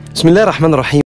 بسم الله الرحمن الرحيم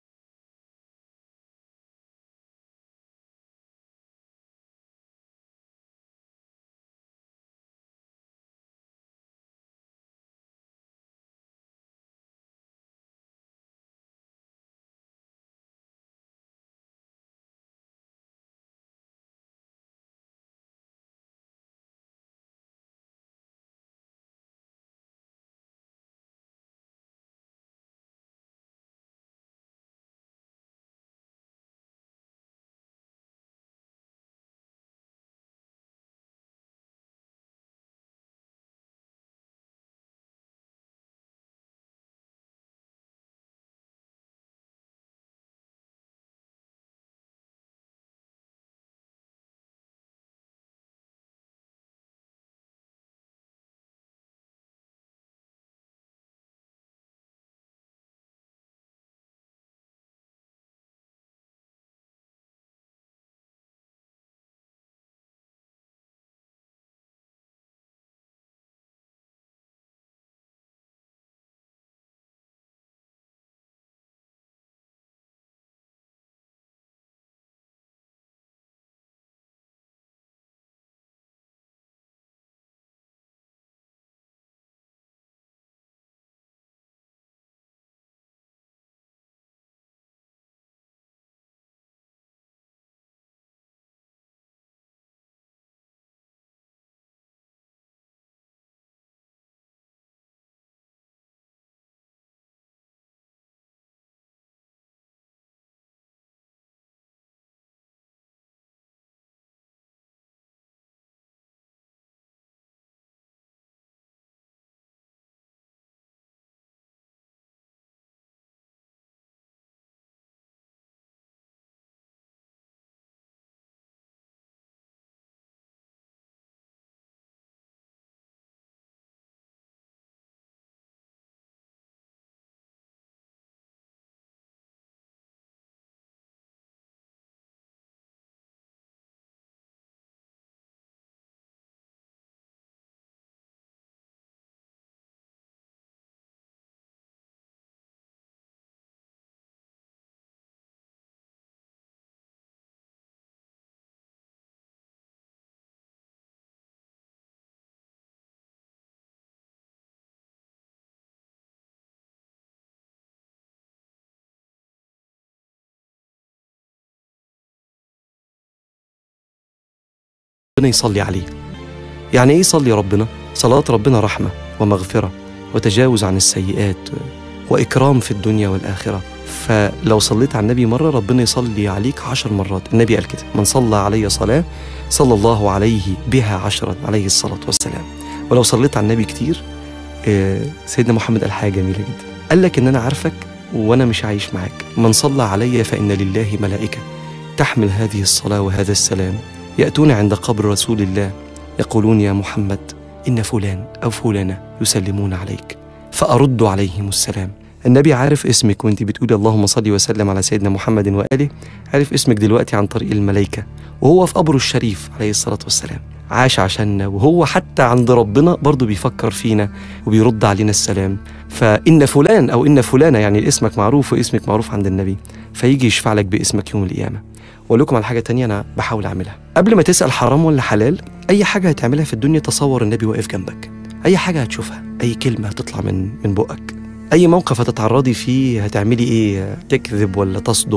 ربنا يصلي عليه يعني ايه يصلي ربنا صلاة ربنا رحمة ومغفرة وتجاوز عن السيئات وإكرام في الدنيا والآخرة فلو صليت على النبي مرة ربنا يصلي عليك عشر مرات النبي قال كده من صلى علي صلاة صلى الله عليه بها عشرا عليه الصلاة والسلام ولو صليت على النبي كتير آه، سيدنا محمد قال حاجة جميلة جدا قال لك إن أنا عارفك وأنا مش عايش معاك من صلى علي فإن لله ملائكة تحمل هذه الصلاة وهذا السلام يأتون عند قبر رسول الله يقولون يا محمد إن فلان أو فلانة يسلمون عليك فأرد عليهم السلام النبي عارف اسمك وانت بتقولي اللهم صل وسلم على سيدنا محمد وآله عارف اسمك دلوقتي عن طريق الملائكة وهو في قبره الشريف عليه الصلاة والسلام عاش عشاننا وهو حتى عند ربنا برضه بيفكر فينا وبيرد علينا السلام فإن فلان أو إن فلانة يعني اسمك معروف واسمك معروف عند النبي فيجي يشفع لك باسمك يوم القيامة واقول لكم على حاجه تانية انا بحاول اعملها قبل ما تسال حرام ولا حلال اي حاجه هتعملها في الدنيا تصور النبي واقف جنبك اي حاجه هتشوفها اي كلمه هتطلع من من بقك اي موقف هتتعرضي فيه هتعملي ايه تكذب ولا تصدق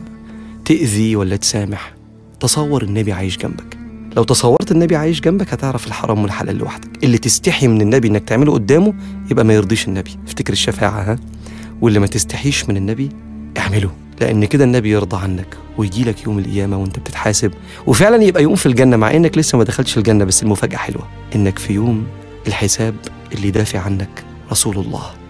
تاذي ولا تسامح تصور النبي عايش جنبك لو تصورت النبي عايش جنبك هتعرف الحرام والحلال لوحدك اللي تستحي من النبي انك تعمله قدامه يبقى ما يرضيش النبي افتكر الشفاعه ها واللي ما تستحيش من النبي اعمله لان كده النبي يرضى عنك ويجي لك يوم القيامه وانت بتتحاسب وفعلا يبقى يوم في الجنه مع انك لسه ما دخلتش الجنه بس المفاجاه حلوه انك في يوم الحساب اللي دافع عنك رسول الله